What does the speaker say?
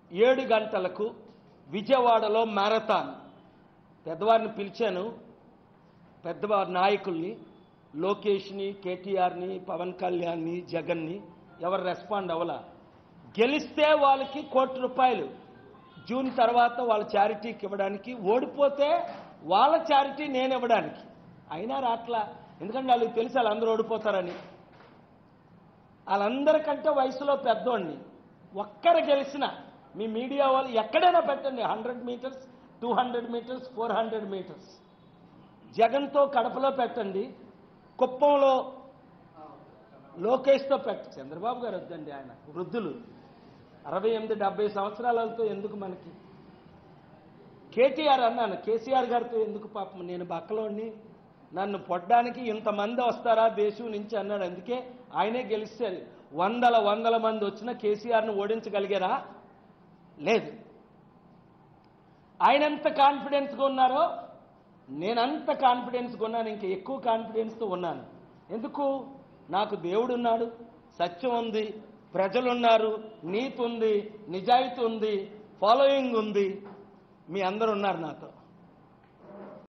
ఏడు గంటలకు విజయవాడలో మ్యారథాన్ పెద్దవారిని పిలిచాను పెద్దవారి నాయకుల్ని లోకేష్ని కేటీఆర్ని పవన్ కళ్యాణ్ని జగన్ని ఎవరు రెస్పాండ్ అవ్వలా గెలిస్తే వాళ్ళకి కోటి రూపాయలు జూన్ తర్వాత వాళ్ళ చారిటీకి ఇవ్వడానికి ఓడిపోతే వాళ్ళ చారిటీ నేను ఇవ్వడానికి అయినా రాట్లా ఎందుకంటే వాళ్ళకి తెలుసు వాళ్ళందరూ ఓడిపోతారని వాళ్ళందరికంటే వయసులో పెద్దోడిని ఒక్కరు గెలిచిన మీ మీడియా వాళ్ళు ఎక్కడైనా పెట్టండి hundred metres two hundred metres four hundred metres జగన్తో కడపలో పెట్టండి కుప్పంలో లోకేష్తో పెట్ట చంద్రబాబు గారు వద్దండి ఆయన వృద్ధులు అరవై ఎనిమిది డెబ్బై సంవత్సరాలతో ఎందుకు మనకి కేటీఆర్ అన్నాను కేసీఆర్ గారితో ఎందుకు పాపం నేను బక్కలోని నన్ను పొడ్డానికి ఇంతమంది వస్తారా దేశం నుంచి అన్నాడు అందుకే ఆయనే గెలిచారు వందల వందల మంది వచ్చిన కేసీఆర్ను ఓడించగలిగారా లేదు ఆయన ఎంత కాన్ఫిడెన్స్గా ఉన్నారో నేనంత కాన్ఫిడెన్స్గా ఉన్నాను ఇంకా ఎక్కువ కాన్ఫిడెన్స్తో ఉన్నాను ఎందుకు నాకు దేవుడు ఉన్నాడు సత్యం ఉంది ప్రజలున్నారు నీతి ఉంది నిజాయితీ ఉంది ఫాలోయింగ్ ఉంది మీ అందరు ఉన్నారు నాతో